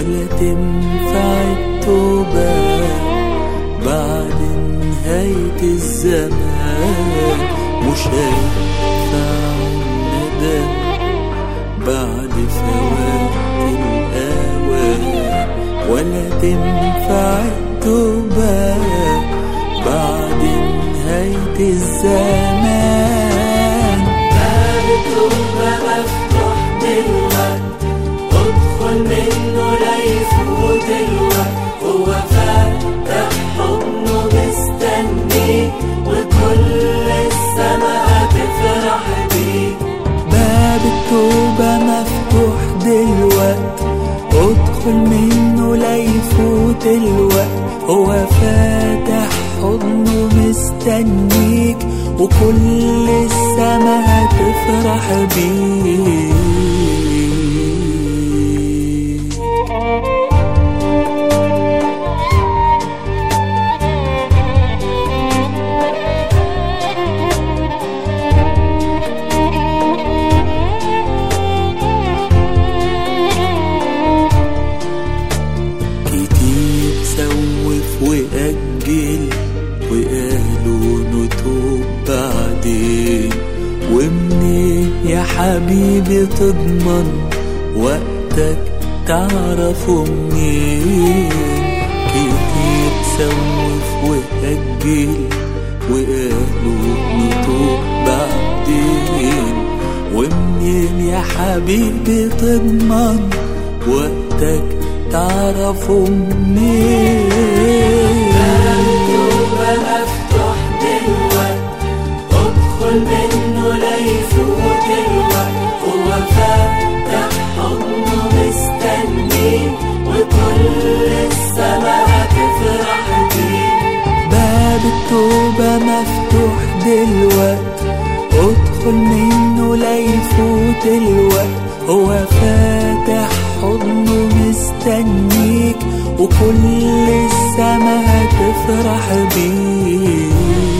ولا تنفع التوبة بعد نهاية الزمان مش هينفع الندم بعد فوات الأوان ولا تنفع التوبة بعد نهاية الزمان باب التوبة مفتوح دلوقت ادخل منه لا يفوت الوقت هو فاتح حضنه مستنيك وكل السما هتفرح بيك باب التوبة مفتوح دلوقت ادخل منه لا يفوت الوقت هو فاتح حضنه مستنيك وكل السما هتفرح بيك كتير سوف وأجل وقالوا نتوب بعدين ومنين يا حبيبي تضمن وقتك تعرفه منين كتير سوف وأجل وقالوا نتوب بعدين ومنين يا حبيبي تضمن وقتك تعرفه منين التوبة مفتوح دلوقت ادخل منه لا يفوت الوقت هو فاتح حضنه مستنيك وكل السما هتفرح بيك باب التوبة مفتوح دلوقت ادخل منه لا يفوت الوقت هو فاتح حضنه مستنيك وكل السما هتفرح بيك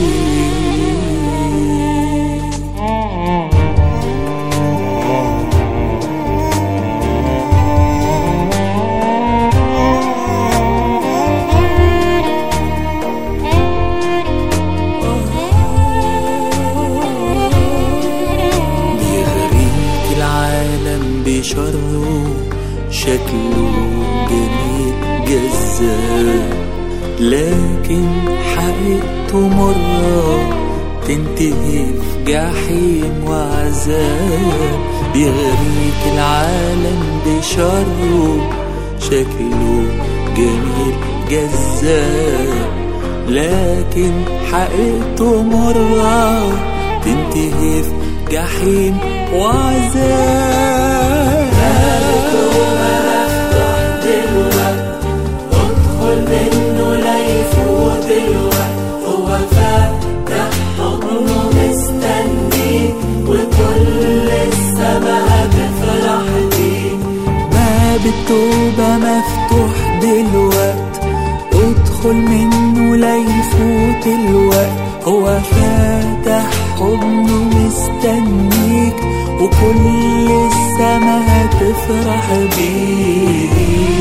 بيغريك العالم بشره شكله جميل جذاب لكن حقيقته مرة تنتهي في جحيم وعذاب بيغريك العالم بشره شكله جميل جذاب لكن حقيقته مرة تنتهي في جحيم وعذاب دلوقت ادخل منه لا يفوت الوقت هو فاتح حضنه مستنيك وكل السما هتفرح بيك باب التوبة مفتوح دلوقت ادخل منه لا يفوت الوقت هو فاتح حضنه مستنيك وكل السما هتفرح بيك